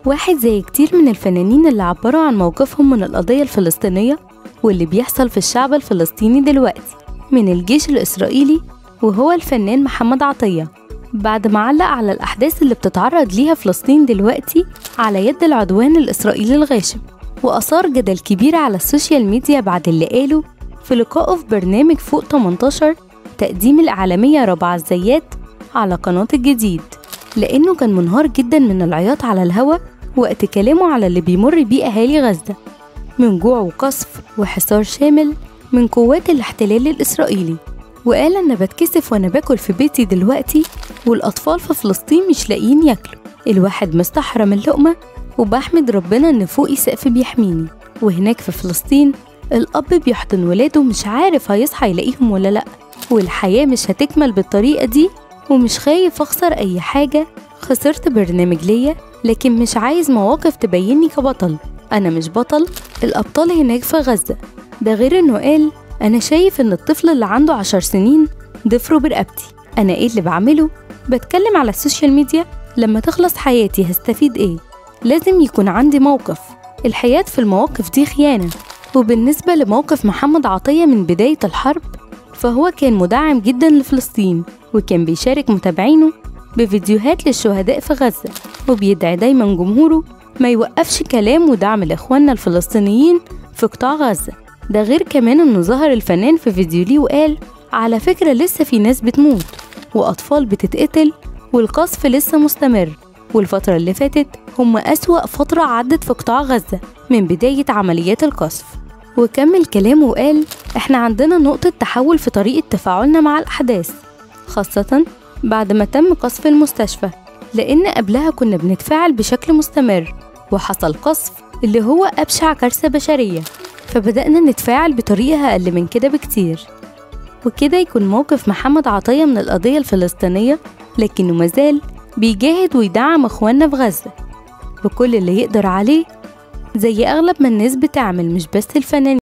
واحد زي كتير من الفنانين اللي عبروا عن موقفهم من القضية الفلسطينية واللي بيحصل في الشعب الفلسطيني دلوقتي من الجيش الإسرائيلي وهو الفنان محمد عطية بعد ما علق على الأحداث اللي بتتعرض ليها فلسطين دلوقتي على يد العدوان الإسرائيلي الغاشم وأثار جدل كبير على السوشيال ميديا بعد اللي قاله في لقائه في برنامج فوق 18 تقديم الإعلامية ربع الزيات على قناة الجديد لأنه كان منهار جدا من العياط على الهوا وقت كلامه على اللي بيمر بيه أهالي غزة من جوع وقصف وحصار شامل من قوات الاحتلال الإسرائيلي وقال أنا بتكسف وأنا باكل في بيتي دلوقتي والأطفال في فلسطين مش لاقيين ياكلوا الواحد مستحرم اللقمة وبحمد ربنا إن فوقي سقف بيحميني وهناك في فلسطين الأب بيحضن ولاده مش عارف هيصحى يلاقيهم ولا لأ والحياة مش هتكمل بالطريقة دي ومش خايف أخسر أي حاجة خسرت برنامج ليا لكن مش عايز مواقف تبيني كبطل أنا مش بطل الأبطال هناك في غزة ده غير إنه قال أنا شايف إن الطفل اللي عنده عشر سنين ضفره برقبتي أنا إيه اللي بعمله؟ بتكلم على السوشيال ميديا لما تخلص حياتي هستفيد إيه؟ لازم يكون عندي موقف الحياة في المواقف دي خيانة وبالنسبة لموقف محمد عطية من بداية الحرب فهو كان مدعم جدا لفلسطين وكان بيشارك متابعينه بفيديوهات للشهداء في غزة وبيدعي دايما جمهوره ما يوقفش كلام ودعم لإخواننا الفلسطينيين في قطاع غزة ده غير كمان إنه ظهر الفنان في فيديو ليه وقال على فكرة لسه في ناس بتموت وأطفال بتتقتل والقصف لسه مستمر والفترة اللي فاتت هم أسوأ فترة عدت في قطاع غزة من بداية عمليات القصف وكمل كلامه وقال إحنا عندنا نقطة تحول في طريقة تفاعلنا مع الأحداث خاصة بعد ما تم قصف المستشفى لأن قبلها كنا بنتفاعل بشكل مستمر وحصل قصف اللي هو أبشع كارثة بشرية فبدأنا نتفاعل بطريقة أقل من كده بكتير وكده يكون موقف محمد عطية من القضية الفلسطينية لكنه مازال بيجاهد ويدعم إخواننا في غزة بكل اللي يقدر عليه زي أغلب ما الناس بتعمل مش بس الفنانين